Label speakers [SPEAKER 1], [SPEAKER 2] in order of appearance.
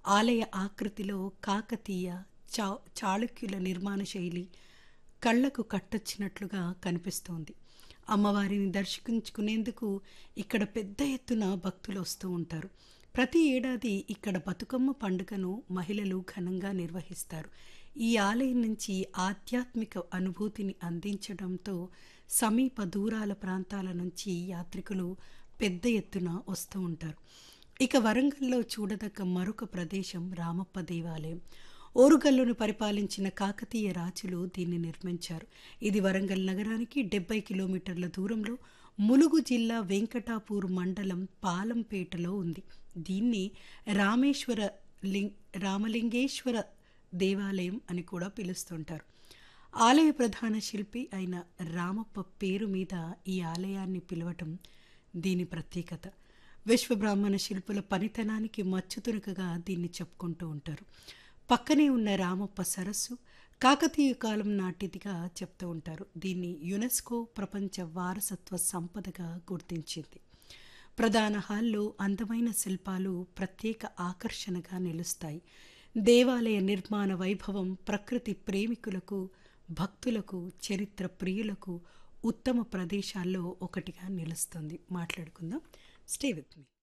[SPEAKER 1] ఆలయ ఆకృతిలో కాకతీయ చా చాళుక్యుల నిర్మాణ శైలి కళ్ళకు కట్టొచ్చినట్లుగా కనిపిస్తోంది అమ్మవారిని దర్శించుకునేందుకు ఇక్కడ పెద్ద ఎత్తున భక్తులు వస్తూ ఉంటారు ప్రతి ఏడాది ఇక్కడ బతుకమ్మ పండుగను మహిళలు ఘనంగా నిర్వహిస్తారు ఈ ఆలయం నుంచి ఆధ్యాత్మిక అనుభూతిని అందించడంతో సమీప దూరాల ప్రాంతాల నుంచి యాత్రికులు పెద్ద ఎత్తున వస్తూ ఉంటారు ఇక వరంగల్లో చూడదగ్గ మరొక ప్రదేశం రామప్ప దేవాలయం ఓరుగల్లును పరిపాలించిన కాకతీయ రాజులు దీన్ని నిర్మించారు ఇది వరంగల్ నగరానికి డెబ్బై కిలోమీటర్ల దూరంలో ములుగు జిల్లా వెంకటాపూర్ మండలం పాలంపేటలో ఉంది దీన్ని రామేశ్వర లింగ్ రామలింగేశ్వర దేవాలయం అని కూడా పిలుస్తుంటారు ఆలయ ప్రధాన శిల్పి అయిన రామప్ప పేరు మీద ఈ ఆలయాన్ని పిలవటం దీని ప్రత్యేకత విశ్వబ్రాహ్మణ శిల్పుల పనితనానికి మచ్చుతునకగా దీన్ని చెప్పుకుంటూ ఉంటారు పక్కనే ఉన్న రామప్ప సరస్సు కాకతీయ కాలం నాటిదిగా చెప్తూ ఉంటారు దీన్ని యునెస్కో ప్రపంచ వారసత్వ సంపదగా గుర్తించింది ప్రధాన హాల్లో అందమైన శిల్పాలు ప్రత్యేక ఆకర్షణగా నిలుస్తాయి దేవాలయ నిర్మాణ వైభవం ప్రకృతి ప్రేమికులకు భక్తులకు చరిత్ర ప్రియులకు ఉత్తమ ప్రదేశాల్లో ఒకటిగా నిలుస్తుంది మాట్లాడుకుందాం స్టే విత్ మీ